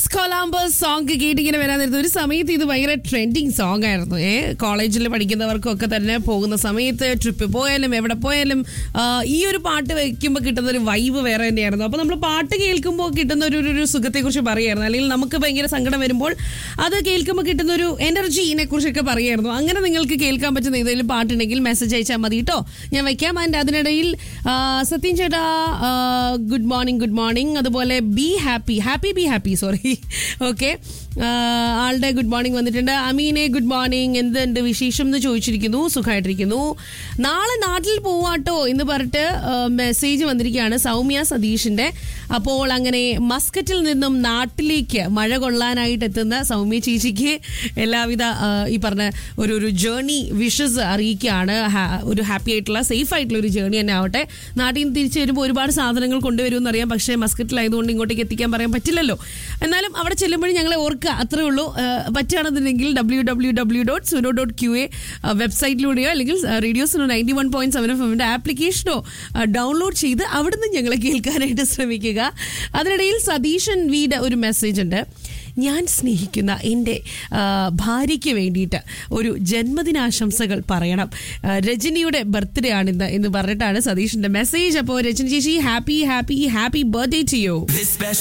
loss കൊളാംബസ് song കേട്ടിങ്ങനെ വരാൻ നേരത്തെ ഒരു സമയത്ത് ഇത് ഭയങ്കര ട്രെൻഡിങ് സോങ് ആയിരുന്നു ഏ കോളേജിൽ പഠിക്കുന്നവർക്കൊക്കെ തന്നെ പോകുന്ന സമയത്ത് ട്രിപ്പ് പോയാലും എവിടെ പോയാലും ആ, ഈ ഒരു പാട്ട് വെക്കുമ്പോൾ കിട്ടുന്ന ഒരു വൈബ് വേറെ തന്നെയായിരുന്നു അപ്പോൾ നമ്മൾ പാട്ട് കേൾക്കുമ്പോൾ കിട്ടുന്ന ഒരു ഒരു- ഒരു സുഖത്തെക്കുറിച്ച് പറയായിരുന്നു അല്ലെങ്കിൽ നമുക്ക് ഭയങ്കര സങ്കടം വരുമ്പോൾ അത് കേൾക്കുമ്പോൾ കിട്ടുന്ന ഒരു എനർജീനെ കുറിച്ചൊക്കെ പറയായിരുന്നു അങ്ങനെ നിങ്ങൾക്ക് കേൾക്കാൻ പറ്റുന്ന ഏതെങ്കിലും പാട്ടുണ്ടെങ്കിൽ മെസ്സേജ് അയച്ചാൽ മതി കേട്ടോ ഞാൻ വയ്ക്കാം ആൻഡ് അതിനിടയിൽ ആ, സത്യൻ ചേട്ടാ ഗുഡ് മോർണിംഗ് ഗുഡ് മോർണിംഗ് അതുപോലെ be happy happy be happy sorry okay ആളുടെ ഗുഡ് മോർണിംഗ് വന്നിട്ടുണ്ട് അമീനെ ഗുഡ് മോർണിംഗ് എന്തുണ്ട് വിശേഷം എന്ന് ചോദിച്ചിരിക്കുന്നു സുഖമായിട്ടിരിക്കുന്നു നാളെ നാട്ടിൽ പോവാട്ടോ എന്ന് പറഞ്ഞിട്ട് മെസ്സേജ് വന്നിരിക്കുകയാണ് സൗമ്യ സതീഷിന്റെ അപ്പോൾ അങ്ങനെ മസ്കറ്റിൽ നിന്നും നാട്ടിലേക്ക് മഴ കൊള്ളാനായിട്ട് എത്തുന്ന സൗമ്യ ചേച്ചിക്ക് എല്ലാവിധ ആ, ഈ പറഞ്ഞ ഒരു ഒരു ജേർണി വിഷസ് അറിയിക്കുകയാണ് ഹാ- ഒരു ഹാപ്പി ആയിട്ടുള്ള സേഫ് ആയിട്ടുള്ള ഒരു ജേർണി തന്നെ ആവട്ടെ നാട്ടിൽ നിന്ന് തിരിച്ചു വരുമ്പോൾ ഒരുപാട് സാധനങ്ങൾ കൊണ്ടുവരുമെന്ന് അറിയാം പക്ഷേ മസ്കറ്റിലായതുകൊണ്ട് ഇങ്ങോട്ടേക്ക് എത്തിക്കാൻ പറയാൻ പറ്റില്ലല്ലോ എന്നാലും അവിടെ ചെല്ലുമ്പോഴും ഞങ്ങളെ ഓർക്കുക അത്രേ ഉള്ളൂ ആ, പറ്റുകയാണെന്നുണ്ടെങ്കിൽ W W W dot Suno dot Q A വെബ്സൈറ്റിലൂടെയോ അല്ലെങ്കിൽ radio Suno ninety one point seven F എമ്മിന്റെ ആപ്ലിക്കേഷനോ ഡൗൺലോഡ് ചെയ്ത് അവിടുന്ന് ഞങ്ങളെ കേൾക്കാനായിട്ട് ശ്രമിക്കുക അതിനിടയിൽ സതീശൻ വീട് ഒരു മെസ്സേജ് ഉണ്ട് ഞാൻ സ്നേഹിക്കുന്ന എൻ്റെ ആ, ഭാര്യയ്ക്ക് വേണ്ടിയിട്ട് ഒരു ജന്മദിനാശംസകൾ പറയണം ആ, രജനിയുടെ ബർത്ത്ഡേ ആണിന്ന് എന്ന് പറഞ്ഞിട്ടാണ് സതീഷിന്റെ മെസ്സേജ് അപ്പോൾ രജനി ചേച്ചി happy happy happy birthday to you This special